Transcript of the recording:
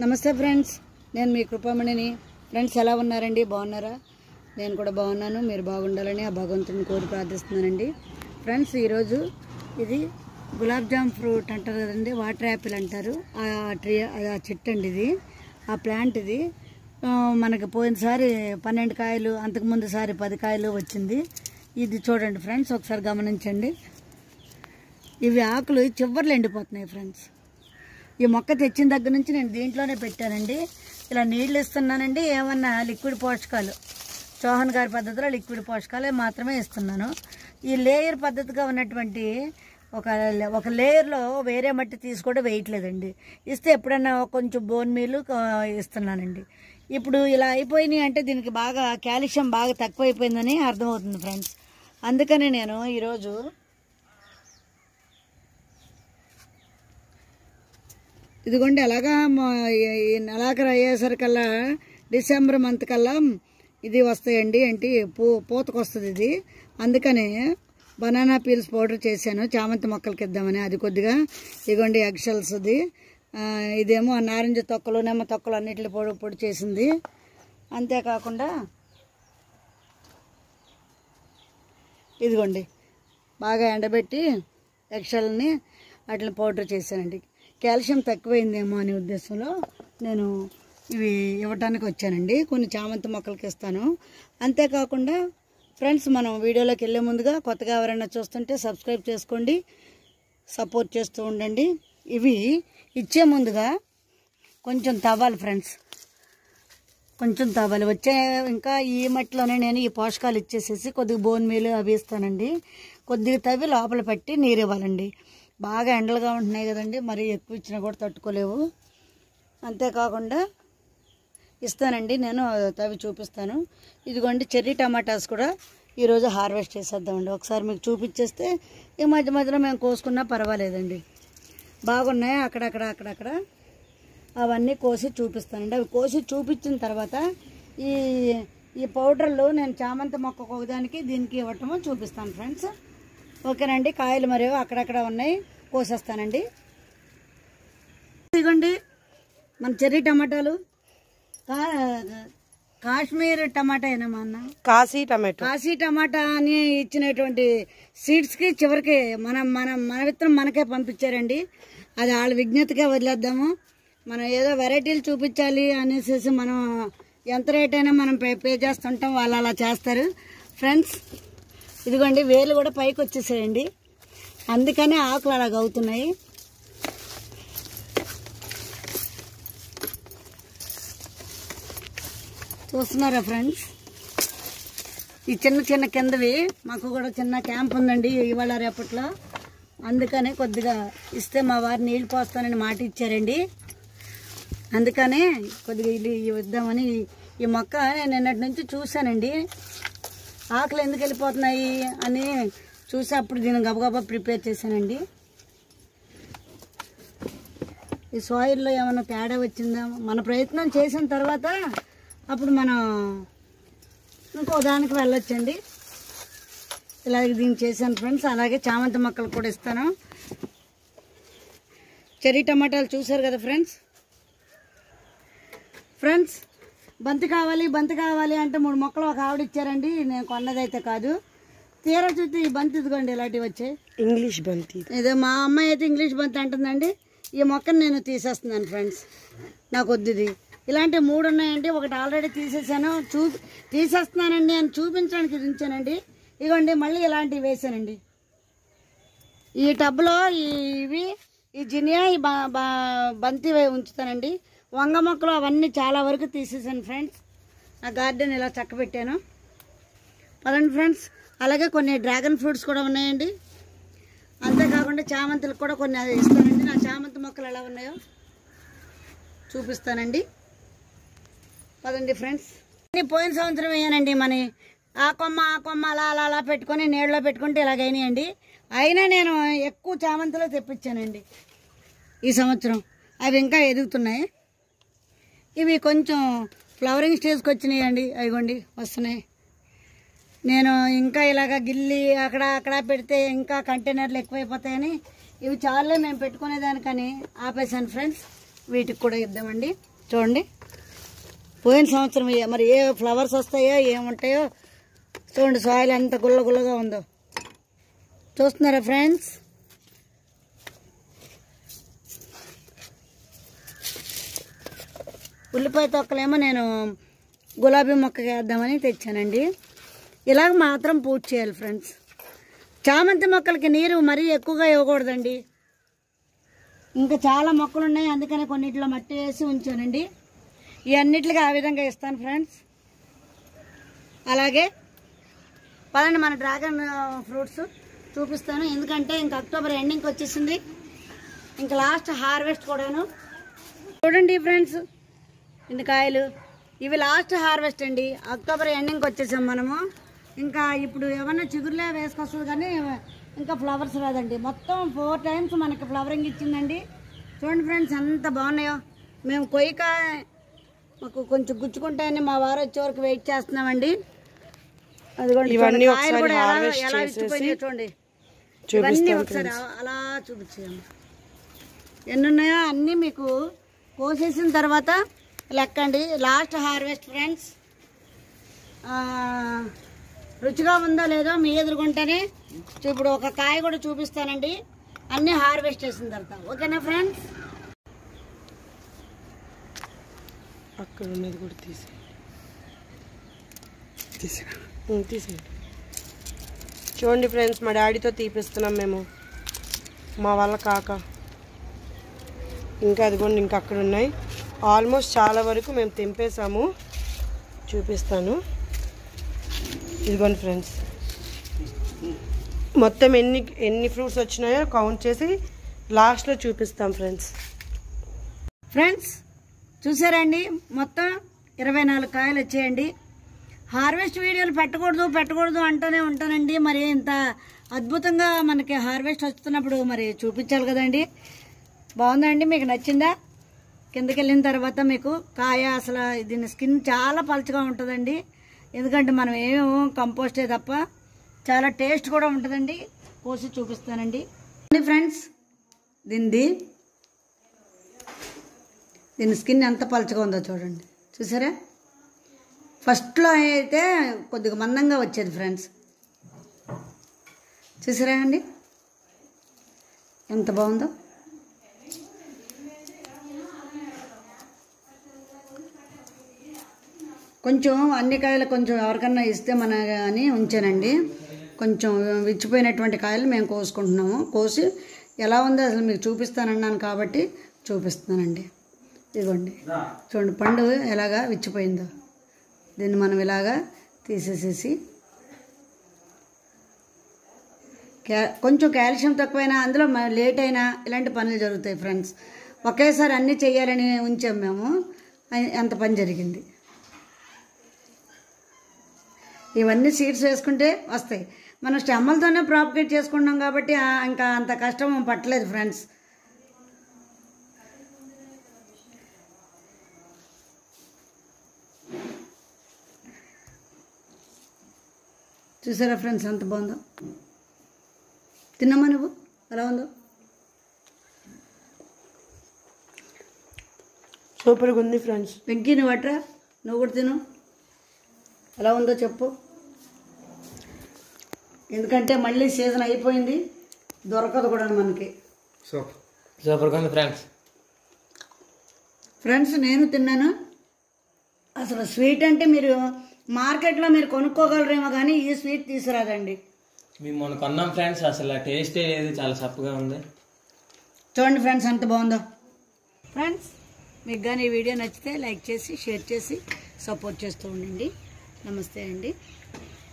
నమస్తే ఫ్రెండ్స్ నేను మీ కృపామణిని ఫ్రెండ్స్ ఎలా ఉన్నారండి బాగున్నారా నేను కూడా బాగున్నాను మీరు బాగుండాలని ఆ భగవంతుని కోరి ప్రార్థిస్తున్నానండి ఫ్రెండ్స్ ఈరోజు ఇది గులాబ్ జామ్ ఫ్రూట్ అంటారు కదండి వాటర్ యాపిల్ అంటారు ఆ ట్రీ ఆ చెట్టు అండి ఇది ఆ ప్లాంట్ ఇది ఆ, మనకి పోయినసారి పన్నెండు కాయలు అంతకుముందు సారి పది కాయలు వచ్చింది ఇది చూడండి ఫ్రెండ్స్ ఒకసారి గమనించండి ఇవి ఆకులు చివర్లు ఎండిపోతున్నాయి ఫ్రెండ్స్ ఈ మొక్క తెచ్చిన దగ్గర నుంచి నేను దీంట్లోనే పెట్టానండి ఇలా నీళ్ళు ఇస్తున్నానండి ఏమన్నా లిక్విడ్ పోషకాలు చౌహాన్ గారి పద్ధతిలో లిక్విడ్ పోషకాలే మాత్రమే ఇస్తున్నాను ఈ లేయర్ పద్ధతిగా ఉన్నటువంటి ఒక ఒక లేయర్లో వేరే మట్టి తీసి కూడా వేయట్లేదండి ఇస్తే ఎప్పుడన్నా కొంచెం బోన్ మీలు ఆ, ఇస్తున్నానండి ఇప్పుడు ఇలా అయిపోయినాయి అంటే దీనికి బాగా కాల్షియం బాగా తక్కువైపోయిందని అర్థమవుతుంది ఫ్రెండ్స్ అందుకని నేను ఈరోజు ఇదిగోండి అలాగా మా- ఈ- ఈ నెలాఖరు అయ్యేసరికల్లా డిసెంబర్ మంత్ కల్లా ఇది వస్తాయండి ఏంటి పూ పూతకు వస్తుంది ఇది అందుకని బనానా పీల్స్ పౌడర్ చేశాను చామంతి మొక్కలకి ఇద్దామని అది కొద్దిగా ఇదిగోండి ఎగ్ షెల్స్ది ఆ, ఇదేమో నారింజ తొక్కలు నిమ్మ తొక్కలు అన్నిటి పొడి పొడి చేసింది అంతేకాకుండా ఇదిగోండి బాగా ఎండబెట్టి ఎక్షల్ని వాటిని పౌడర్ చేశానండి కాల్షియం తక్కువైందేమో అనే ఉద్దేశంలో నేను ఇవి ఇవ్వటానికి వచ్చానండి కొన్ని చామంతి మొక్కలకి ఇస్తాను అంతేకాకుండా ఫ్రెండ్స్ మనం వీడియోలోకి వెళ్ళే ముందుగా కొత్తగా ఎవరైనా చూస్తుంటే సబ్స్క్రైబ్ చేసుకోండి సపోర్ట్ చేస్తూ ఉండండి ఇవి ఇచ్చే ముందుగా కొంచెం తవ్వాలి ఫ్రెండ్స్ కొంచెం తవ్వాలి వచ్చే ఇంకా ఈ మట్టిలోనే నేను ఈ పోషకాలు ఇచ్చేసేసి కొద్దిగా బోన్ మీలు అవి ఇస్తానండి కొద్దిగా తవ్వి లోపల పెట్టి నీరు ఇవ్వాలండి బాగా ఎండలుగా ఉంటున్నాయి కదండి మరి ఎక్కువ ఇచ్చినా కూడా తట్టుకోలేవు అంతేకాకుండా ఇస్తానండి నేను తవ్వి చూపిస్తాను ఇదిగోండి చెర్రీ టమాటాస్ కూడా ఈరోజు హార్వెస్ట్ చేసేద్దామండి ఒకసారి మీకు చూపించేస్తే ఈ మధ్య మధ్యలో మేము కోసుకున్నా పర్వాలేదండి బాగున్నాయి అక్కడక్కడ అక్కడక్కడ అవన్నీ కోసి చూపిస్తానండి అవి కోసి చూపించిన తర్వాత ఈ ఈ పౌడర్లు నేను చామంతి మొక్కకు ఒకదానికి దీనికి ఇవ్వటము చూపిస్తాను ఫ్రెండ్స్ ఓకేనండి కాయలు మరియు అక్కడక్కడ ఉన్నాయి కోసేస్తానండి ఇదిగోండి మన చెర్రీ టమాటాలు కా కాశ్మీర్ టమాటా ఏనమ్మా అన్న కాశీ టమాటో కాశీ టమాటా అని ఇచ్చినటువంటి సీడ్స్కి చివరికి మనం మనం మన విత్తనం మనకే పంపించారండి అది వాళ్ళ విజ్ఞతకే వదిలేద్దాము మనం ఏదో వెరైటీలు చూపించాలి అనేసి మనం ఎంత రేట్ అయినా మనం పే పే చేస్తుంటాం వాళ్ళు అలా చేస్తారు ఫ్రెండ్స్ ఇదిగోండి వేలు కూడా పైకి వచ్చేసాయండి అందుకనే ఆకులు అలాగ అవుతున్నాయి చూస్తున్నారా ఫ్రెండ్స్ ఈ చిన్న చిన్న కిందవి మాకు కూడా చిన్న క్యాంప్ ఉందండి ఇవాళ రేపట్లో అందుకనే కొద్దిగా ఇస్తే మా వారు నీళ్ళు పోస్తానని మాట ఇచ్చారండి అందుకనే కొద్దిగా ఇది ఇద్దామని ఈ మొక్క నేను నిన్నటి నుంచి చూశానండి ఆకులు ఎందుకు వెళ్ళిపోతున్నాయి అని చూసి అప్పుడు దీన్ని గబగబా ప్రిపేర్ చేశానండి ఈ సాయిల్లో ఏమైనా తేడా వచ్చిందా మన ప్రయత్నం చేసిన తర్వాత అప్పుడు మనం ఇంకో దానికి వెళ్ళొచ్చండి ఇలాగే దీన్ని చేశాను ఫ్రెండ్స్ అలాగే చామంతి మొక్కలు కూడా ఇస్తాను చెర్రీ టమాటాలు చూసారు కదా ఫ్రెండ్స్ ఫ్రెండ్స్ బంతి కావాలి బంతి కావాలి అంటే మూడు మొక్కలు ఒక ఆవిడ ఇచ్చారండి నేను కొన్నదైతే కాదు తీరా చూస్తే ఈ బంతి ఇదిగోండి ఇలాంటివి వచ్చాయి ఇంగ్లీష్ బంతి ఇదే మా అమ్మాయి అయితే ఇంగ్లీష్ బంతి అంటుందండి ఈ మొక్కను నేను తీసేస్తున్నాను ఫ్రెండ్స్ నాకు వద్దు ఇది ఇలాంటి మూడు ఉన్నాయండి ఒకటి ఆల్రెడీ తీసేసాను చూ తీసేస్తున్నానండి అని చూపించడానికి ఉంచానండి ఇదిగోండి మళ్ళీ ఇలాంటివి వేసానండి ఈ టబ్లో ఇవి ఈ జినియా ఈ బ బ- బంతి వే- ఉంచుతానండి వంగ మొక్కలు అవన్నీ చాలా వరకు తీసేసాను ఫ్రెండ్స్ నా గార్డెన్ ఇలా చక్క పెట్టాను పదండి ఫ్రెండ్స్ అలాగే కొన్ని డ్రాగన్ ఫ్రూట్స్ కూడా ఉన్నాయండి అంతేకాకుండా చామంతులకు కూడా కొన్ని అది ఇస్తానండి నా చామంతి మొక్కలు ఎలా ఉన్నాయో చూపిస్తానండి పదండి ఫ్రెండ్స్ అన్ని పోయిన సంవత్సరం వేయనండి మన ఆ కొమ్మ ఆ కొమ్మ అలా అలా అలా పెట్టుకొని నీళ్ళలో పెట్టుకుంటే ఇలాగైనాయండి అయినా నేను ఎక్కువ చామంతిలో తెప్పించానండి ఈ సంవత్సరం అవి ఇంకా ఎదుగుతున్నాయి ఇవి కొంచెం ఫ్లవరింగ్ స్టేజ్కి వచ్చినాయండి అవిగోండి వస్తున్నాయి నేను ఇంకా ఇలాగ గిల్లి అక్కడ అక్కడ పెడితే ఇంకా కంటైనర్లు ఎక్కువైపోతాయని ఇవి చాలే మేము పెట్టుకునేదానికని ఆపేసాను ఫ్రెండ్స్ వీటికి కూడా ఇద్దామండి చూడండి పోయిన సంవత్సరం ఏ- మరి ఏ ఫ్లవర్స్ వస్తాయో ఏముంటాయో చూడండి సాయిల్ ఎంత గుల్ల గుల్లగా ఉందో చూస్తున్నారా ఫ్రెండ్స్ ఉల్లిపాయ తొక్కలేమో నేను గులాబీ మొక్కకి వేద్దామని తెచ్చానండి ఇలాగ మాత్రం పూజ చేయాలి ఫ్రెండ్స్ చామంతి మొక్కలకి నీరు మరీ ఎక్కువగా ఇవ్వకూడదండి ఇంకా చాలా మొక్కలు ఉన్నాయి అందుకని కొన్నిట్లో మట్టి వేసి ఉంచానండి ఈ అన్నిటికీ ఆ విధంగా ఇస్తాను ఫ్రెండ్స్ అలాగే పదండి మన డ్రాగన్ ఫ్రూట్స్ చూపిస్తాను ఎందుకంటే ఇంక అక్టోబర్ ఎండింగ్కి వచ్చేసింది ఇంకా లాస్ట్ హార్వెస్ట్ కూడాను చూడండి ఫ్రెండ్స్ ఇన్ని కాయలు ఇవి లాస్ట్ హార్వెస్ట్ అండి అక్టోబర్ ఎండింగ్కి వచ్చేసాం మనము ఇంకా ఇప్పుడు ఏమన్నా చిగురులే వేసుకొస్తుంది కానీ ఇంకా ఫ్లవర్స్ రాదండి మొత్తం ఫోర్ టైమ్స్ మనకి ఫ్లవరింగ్ ఇచ్చిందండి చూడండి ఫ్రెండ్స్ ఎంత బాగున్నాయో మేము కొయ్యక మాకు కొంచెం గుచ్చుకుంటాయని మా వారు వచ్చే వరకు వెయిట్ చేస్తున్నామండి అదిగోండి ఇవన్నీ చూడండి, కాయలు ఒకసారి కూడా ఎలా harvest ఎలా చేసేసి ఇచ్చిపోయినాయో చూడండి ఇవన్నీ చూపిస్తాం ఒకసారి అ- అలా చూపించాము ఎన్ని ఉన్నాయో అన్నీ మీకు కోసేసిన తర్వాత లెక్కండి లాస్ట్ హార్వెస్ట్ ఫ్రెండ్స్ రుచిగా ఉందో లేదో మీ ఎదురుకుంటేనే ఇప్పుడు ఒక కాయ కూడా చూపిస్తానండి అన్నీ హార్వెస్ట్ చేసిన తర్వాత ఓకేనా ఫ్రెండ్స్ అక్కడ ఉన్నది కూడా తీసి తీసా తీసేయండి చూడండి ఫ్రెండ్స్ మా డాడీతో తీపిస్తున్నాం మేము మా వాళ్ళ కాక ఇంకా అదిగోండి ఇంకా అక్కడ ఉన్నాయి ఆల్మోస్ట్ చాలా వరకు మేము తెంపేసాము చూపిస్తాను ఇదిగోండి ఫ్రెండ్స్ మొత్తం ఎన్ని ఎన్ని ఫ్రూట్స్ వచ్చినాయో కౌంట్ చేసి లాస్ట్లో చూపిస్తాం ఫ్రెండ్స్ ఫ్రెండ్స్ చూసారండి మొత్తం ఇరవై నాలుగు కాయలు వచ్చాయండి హార్వెస్ట్ వీడియోలు పెట్టకూడదు పెట్టకూడదు అంటూనే ఉంటానండి మరి ఇంత అద్భుతంగా మనకి హార్వెస్ట్ వస్తున్నప్పుడు మరి చూపించాలి కదండి బాగుందండి మీకు నచ్చిందా కిందకి వెళ్ళిన తర్వాత మీకు కాయ అసలు దీని స్కిన్ చాలా పలుచగా ఉంటుందండి ఎందుకంటే మనం ఏమో కంపోస్టే తప్ప చాలా టేస్ట్ కూడా ఉంటుందండి కోసి చూపిస్తానండి ఫ్రెండ్స్ దీనిది దీని స్కిన్ ఎంత పలచగా ఉందో చూడండి చూసారా ఫస్ట్లో అయితే కొద్దిగా మందంగా వచ్చేది ఫ్రెండ్స్ చూసారా అండి ఎంత బాగుందో కొంచెం అన్ని కాయలు కొంచెం ఎవరికన్నా ఇస్తే మన అని ఉంచానండి కొంచెం విచ్చిపోయినటువంటి కాయలు మేము కోసుకుంటున్నాము కోసి ఎలా ఉందో అసలు మీకు చూపిస్తానన్నాను కాబట్టి చూపిస్తున్నానండి ఇదిగోండి చూడండి పండు ఎలాగా విచ్చిపోయిందో దీన్ని మనం ఇలాగా తీసేసేసి క్యా కొంచెం కాల్షియం తక్కువైనా అందులో మ- లేట్ అయినా ఇలాంటి పనులు జరుగుతాయి ఫ్రెండ్స్ ఒకేసారి అన్నీ చేయాలని ఉంచాం మేము అయి- అంత పని జరిగింది ఇవన్నీ సీడ్స్ వేసుకుంటే వస్తాయి మనం స్టెమ్మలతోనే ప్రాపగేట్ చేసుకుంటాం కాబట్టి ఆ, ఇంకా అంత కష్టం పట్టలేదు ఫ్రెండ్స్ చూసారా ఫ్రెండ్స్ ఎంత బాగుందో తిన్నామా నువ్వు ఎలా ఉందో సూపర్గా ఉంది ఫ్రెండ్స్ వెంకీ నువ్వు అట్రా నువ్వు కూడా తిను ఎలా ఉందో చెప్పు ఎందుకంటే మళ్ళీ సీజన్ అయిపోయింది దొరకదు కూడా మనకి సూపర్ సూపర్గా ఉంది ఫ్రెండ్స్ ఫ్రెండ్స్ నేను తిన్నాను అసలు స్వీట్ అంటే మీరు మార్కెట్లో మీరు కొనుక్కోగలరేమో కానీ ఈ స్వీట్ తీసుకురాదండి మేము మొన్న కొన్నాం ఫ్రెండ్స్ అసలు ఆ టేస్టే లేదు చాలా సప్పగా ఉంది చూడండి ఫ్రెండ్స్ ఎంత బాగుందో ఫ్రెండ్స్ మీకు కానీ ఈ వీడియో నచ్చితే లైక్ చేసి షేర్ చేసి సపోర్ట్ చేస్తూ ఉండండి నమస్తే అండి